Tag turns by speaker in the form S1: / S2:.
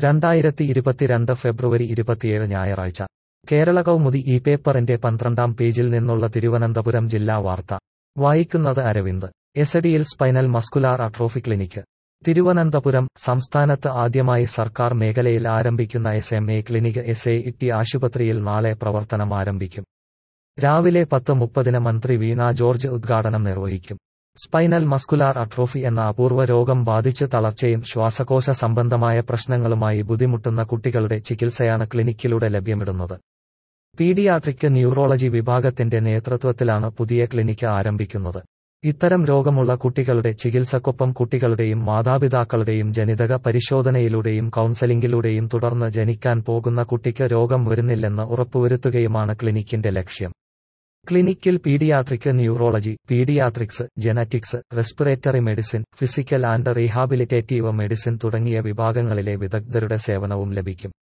S1: രണ്ടായിരത്തി ഇരുപത്തിരണ്ട് ഫെബ്രുവരി ഇരുപത്തിയേഴ് ഞായറാഴ്ച കേരള കൗമുദി ഈ പേപ്പറിന്റെ പന്ത്രണ്ടാം പേജിൽ നിന്നുള്ള തിരുവനന്തപുരം ജില്ലാ വാർത്ത വായിക്കുന്നത് അരവിന്ദ് എസഡിയിൽ spinal muscular atrophy clinic Thiruvananthapuram സംസ്ഥാനത്ത് ആദ്യമായി സർക്കാർ മേഖലയിൽ ആരംഭിക്കുന്ന S M A clinic S A T ടി ആശുപത്രിയിൽ നാളെ പ്രവർത്തനം ആരംഭിക്കും രാവിലെ പത്ത് മുപ്പതിന് മന്ത്രി വീണ ജോർജ് ഉദ്ഘാടനം നിർവഹിക്കും സ്പൈനൽ മസ്കുലാർ അട്രോഫി എന്ന അപൂർവ രോഗം ബാധിച്ച് തളർച്ചയും ശ്വാസകോശ സംബന്ധമായ പ്രശ്നങ്ങളുമായി ബുദ്ധിമുട്ടുന്ന കുട്ടികളുടെ ചികിത്സയാണ് ക്ലിനിക്കിലൂടെ ലഭ്യമിടുന്നത് പീഡിയാട്രിക് ന്യൂറോളജി വിഭാഗത്തിന്റെ നേതൃത്വത്തിലാണ് പുതിയ ക്ലിനിക്ക് ആരംഭിക്കുന്നത് ഇത്തരം രോഗമുള്ള കുട്ടികളുടെ ചികിത്സക്കൊപ്പം കുട്ടികളുടെയും മാതാപിതാക്കളുടെയും ജനിതക പരിശോധനയിലൂടെയും കൗൺസലിംഗിലൂടെയും തുടർന്ന് ജനിക്കാൻ പോകുന്ന കുട്ടിക്ക് രോഗം വരുന്നില്ലെന്ന് ഉറപ്പുവരുത്തുകയുമാണ് ക്ലിനിക്കിന്റെ ലക്ഷ്യം ക്ലിനിക്കിൽ paediatric neurology paediatrics genetics respiratory medicine physical and rehabilitative medicine തുടങ്ങിയ വിഭാഗങ്ങളിലെ വിദഗ്ധരുടെ സേവനവും ലഭിക്കും